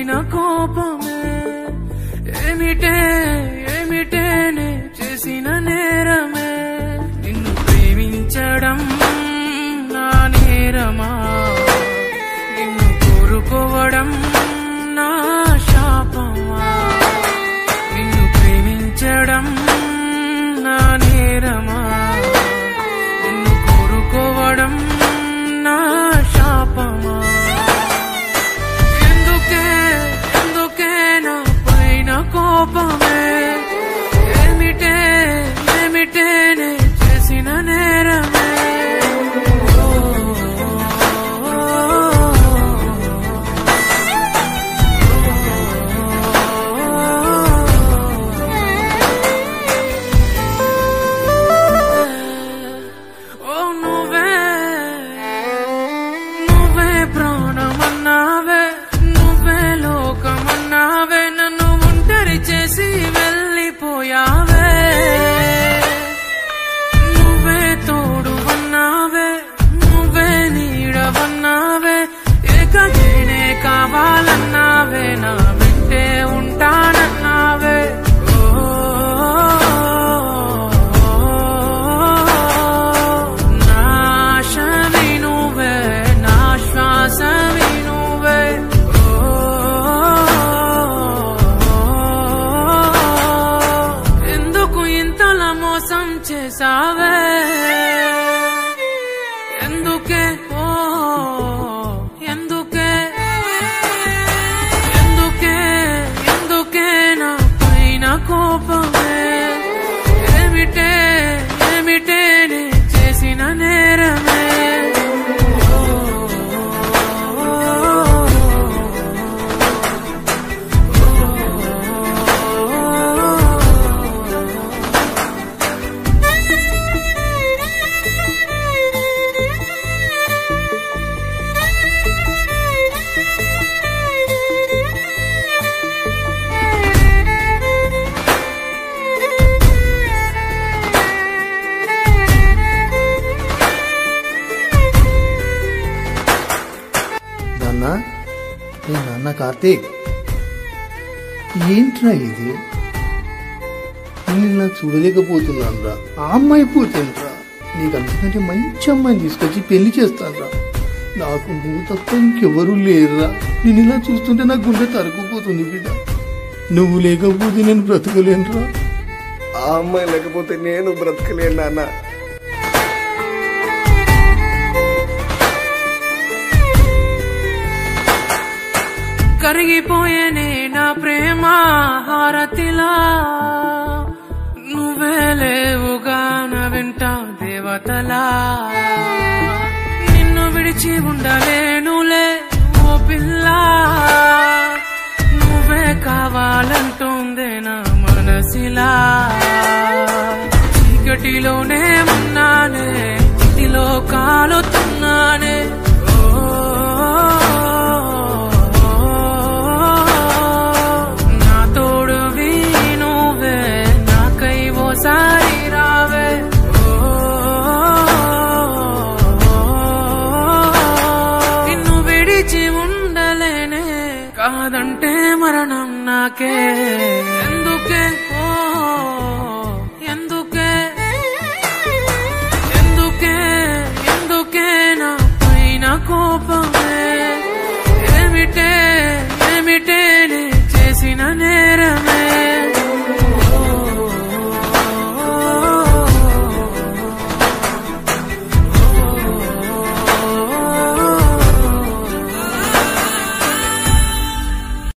పైన కోపమే ఏమిటే ఏమిటే నే చేసిన నేరమే నిన్ను ప్రేమించడం నా నేరమా నిన్ను కోరుకోవడం నా శాపమా నిన్ను ప్రేమించడం నా నేరమా నిన్ను కోరుకోవడం నా శాపమా ఎందుకే ఎందుకే నా పైన కోపమే ఏమిటే ఏమిటే నే చేసిన నేరమే ఓ, ఓ నువ్వే నువ్వే ప్రాణమన్నావే నువ్వే లోకమన్నావే నన్ను ఒంటరి చేసి వెళ్ళిపోయావే నువ్వే తోడు అన్నావే నువ్వే నీడవన్నావే ఏకజేనే కావాలన్నావే నా వెంటే ఉంటానన్నావే నాశవి నువ్వే నా శ్వాసవి నువ్వే ఎందుకు ఇంతలా మోసం చేసావే ఎందుకే ఓ ఎందుకే ఎందుకే ఎందుకే నా పైన కోపమే ఏమిటే ఏమిటే నే చేసిన నేరమే నాన్న ఏ నాన్న కార్తీక్ ఏంట్రా ఇది నేను ఇలా చూడలేకపోతున్నాను రా ఆ అమ్మాయి పోతేంట్రా నీకు అంతకంటే మంచి అమ్మాయిని తీసుకొచ్చి పెళ్లి చేస్తానురా నాకు నువ్వు తప్ప ఇంకెవరూ లేరురా నేను ఇలా చూస్తుంటే నా గుండె తరుకుపోతుంది బిడ్డ నువ్వు లేకపోతే నేను బ్రతకలేనురా ఆ అమ్మాయి లేకపోతే నేను బ్రతకలేను నాన్న కరిగిపోయేనే నా ప్రేమ హారతిలా నువ్వే లేవుగా నా వెంట దేవతలా నిన్ను విడిచి ఉండలేనులే ఓ పిల్ల నువ్వే కావాలంటుందే నా మనసిలా చీకటిలోనే ఉన్నానే చితిలో కాలుతున్నానే నా తోడు నువ్వే నాకై ఓసారి రావే నిన్ను విడిచి ఉండలేనే కాదంటే మరణం నాకే ఎందుకే ఓ ఎందుకే ఎందుకే ఎందుకే నా పైన కోపమే ఏమిటే ఏమిటే నే చేసిన నే